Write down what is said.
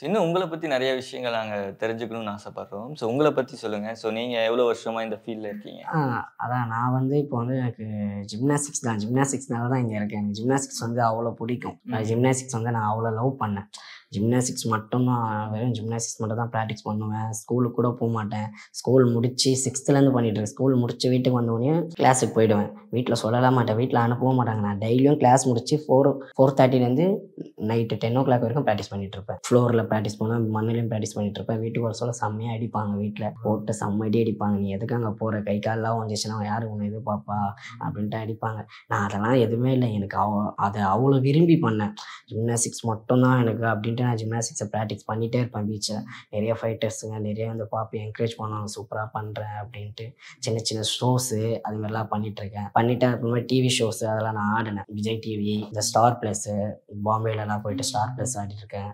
So இன்னும் உங்கள பத்தி நிறைய விஷயங்கள் நாங்க தெரிஞ்சுக்கணும்னு ஆசைப்படுறோம். ஸோ உங்கள பத்தி சொல்லுங்க. ஸோ நீங்க எவ்வளோ வருஷமா இந்த ஃபீல்ட்ல இருக்கீங்க? ஆ அதான் நான் வந்து இப்போ வந்து எனக்கு ஜிம்னாஸ்டிக்ஸ் தான். ஜிம்னாஸ்டிக்ஸ்னால தான் இங்க இருக்கேன். எனக்கு ஜிம்னாஸ்டிக்ஸ் வந்து அவ்வளோ பிடிக்கும். ம். ஜிம்னாஸ்டிக்ஸ் வந்து நான் அவ்வளோ லவ் பண்ணேன். ஜிம்னாஸ்டிக்ஸ் மட்டும் தான் வெறும் ஜிம்னாஸ்டிக்ஸ் மட்டும் தான் ப்ராக்டிஸ் பண்ணுவேன். ஸ்கூலுக்கு கூட போமாட்டேன். ஸ்கூல் முடிச்சு 6த்துலேருந்து பண்ணிட்டுருக்கேன். ஸ்கூல் முடிச்சு வீட்டுக்கு வந்தோடனே கிளாஸுக்கு போயிடுவேன். வீட்ல சொல்லலாம் மாட்டேன். வீட்ல அனுப்பவும் மாட்டாங்க. நான் டெய்லியும் கிளாஸ் முடிச்சு 4 4:30லேருந்து நைட்டு 10:00 வரைக்கும் ப்ராக்டிஸ் பண்ணிட்டுருப்பேன். ஃப்ளோரில் ப்ராக்டிஸ் பண்ணுவேன். மண்ணுலயும் ப்ராக்டிஸ் பண்ணிட்டுருப்பேன். வீட்டுக்கு வர சொல்ல செம்மையா அடிப்பாங்க வீட்ல. போட்டு செம்ம அடி அடிப்பாங்க. "நீ எதுக்கு அங்க போற? கை கால்லாம் உடஞ்சிச்சுன்னா யாரு உன்னை எதிர்பார்ப்பா?" அப்படின்ட்டு அடிப்பாங்க. நான் அதெல்லாம் எதுவுமே இல்ல. எனக்கு அவ் அத அவ்வளோ விரும்பி பண்ணேன். ஜிம்னாஸ்டிக்ஸ் மட்டும் தான் எனக்கு அப்படின்ட்டு நான் ஜிம்னாஸ்டிக்ஸை ப்ராக்டிஸ் பண்ணிட்டே இருப்பேன் பீச்ல. நிறைய ஃபைட்டர்ஸுங்க நிறைய வந்து பார்ப்பேன். என்கரேஜ் பண்ணுவாங்க. சூப்பரா பண்றேன் அப்படின்ட்டு. சின்ன சின்ன ஷோஸு அது மாதிரிலாம் பண்ணிட்டுருக்கேன். பண்ணிட்டு அப்புறமா டிவி ஷோஸு அதெல்லாம் நான் ஆடினேன். விஜய் டிவி, இந்த ஸ்டார் ப்ளஸ்ஸு, பாம்பேலலாம் போயிட்டு ஸ்டார் ப்ளஸ் ஆடிட்டுருக்கேன்.